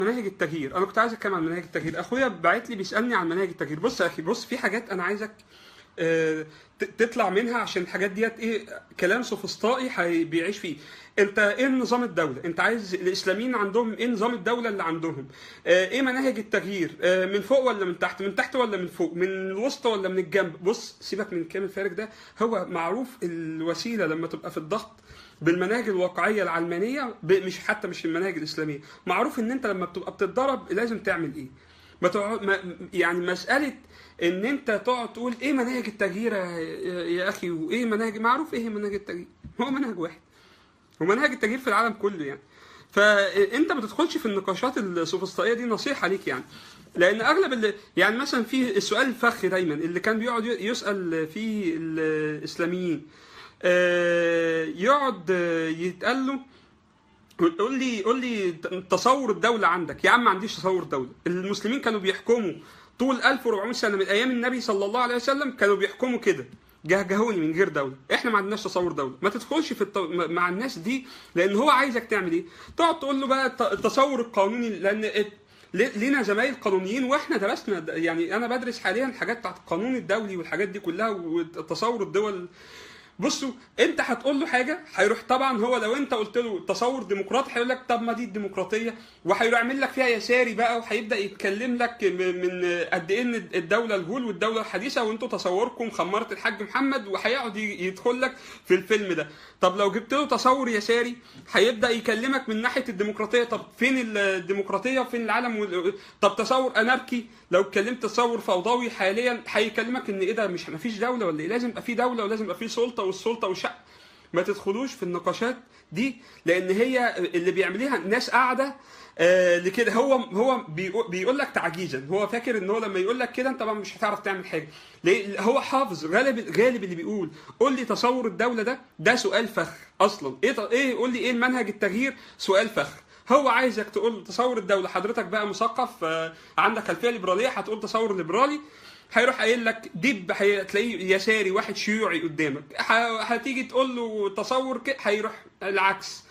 مناهج التغيير انا كنت عايز اتكلم عن مناهج التغيير اخويا باعت لي بيسالني عن مناهج التغيير بص يا اخي بص في حاجات انا عايزك آه، ت- تطلع منها عشان الحاجات ديت ايه كلام سوفسطائي حي- بيعيش فيه انت ايه نظام الدوله انت عايز الاسلاميين عندهم ايه نظام الدوله اللي عندهم آه، ايه مناهج التغيير آه، من فوق ولا من تحت من تحت ولا من فوق من الوسط ولا من الجنب بص سيبك من الكلام الفارغ ده هو معروف الوسيله لما تبقى في الضغط بالمناهج الواقعيه العلمانيه ب- مش حتى مش المناهج الاسلاميه معروف ان انت لما بتبقى بتتدرب لازم تعمل ايه ما تقعد ما يعني مساله ان انت تقعد تقول ايه مناهج التغيير يا, يا اخي وايه مناهج معروف ايه مناهج التغيير هو منهج واحد ومنهج التغيير في العالم كله يعني فانت ما تدخلش في النقاشات السوفسطائيه دي نصيحه ليك يعني لان اغلب اللي يعني مثلا في السؤال الفخ دايما اللي كان بيقعد يسال فيه الاسلاميين آه، يقعد آه، يتقال له قول لي قول لي تصور الدوله عندك يا عم ما عنديش تصور دوله المسلمين كانوا بيحكموا طول 1400 سنه من ايام النبي صلى الله عليه وسلم كانوا بيحكموا كده جهجهوني من غير دوله احنا ما عندناش تصور دوله ما تدخلش في التو... مع الناس دي لان هو عايزك تعمل ايه تقعد تقول له بقى الت- التصور القانوني لان ات- ل- لينا زمايل قانونيين واحنا درسنا د- يعني انا بدرس حاليا الحاجات بتاعت القانون الدولي والحاجات دي كلها وتصور الدول بصوا انت هتقول له حاجه هيروح طبعا هو لو انت قلت له تصور ديمقراطي هيقول لك طب ما دي الديمقراطيه وهيروح يعمل لك فيها يساري بقى وهيبدا يتكلم لك م- من قد ايه ان الدوله الهول والدوله الحديثه وانتوا تصوركم خماره الحاج محمد وهيقعد ي- يدخل لك في الفيلم ده طب لو جبت له تصور يساري هيبدا يكلمك من ناحيه الديمقراطيه طب فين الديمقراطيه وفين العالم وال- طب تصور اناركي لو اتكلمت تصور فوضوي حاليا هيكلمك ان ايه ده مش مفيش دوله ولا ايه لازم يبقى في دوله ولازم يبقى في سلطه والسلطه وشق ما تدخلوش في النقاشات دي لان هي اللي بيعمليها الناس قاعده آه لكده هو هو بيقو- بيقول لك تعجيزا هو فاكر ان هو لما يقول لك كده انت طبعا مش هتعرف تعمل حاجه ليه هو حافظ غالب غالب اللي بيقول قول لي تصور الدوله ده ده سؤال فخ اصلا ايه ط- ايه قول لي ايه المنهج التغيير سؤال فخ هو عايزك تقول تصور الدوله حضرتك بقى مثقف آه، عندك خلفيه ليبراليه هتقول تصور ليبرالي هيروح قايل لك دب هتلاقيه يساري واحد شيوعي قدامك ه- هتيجي تقول له تصور كده هيروح العكس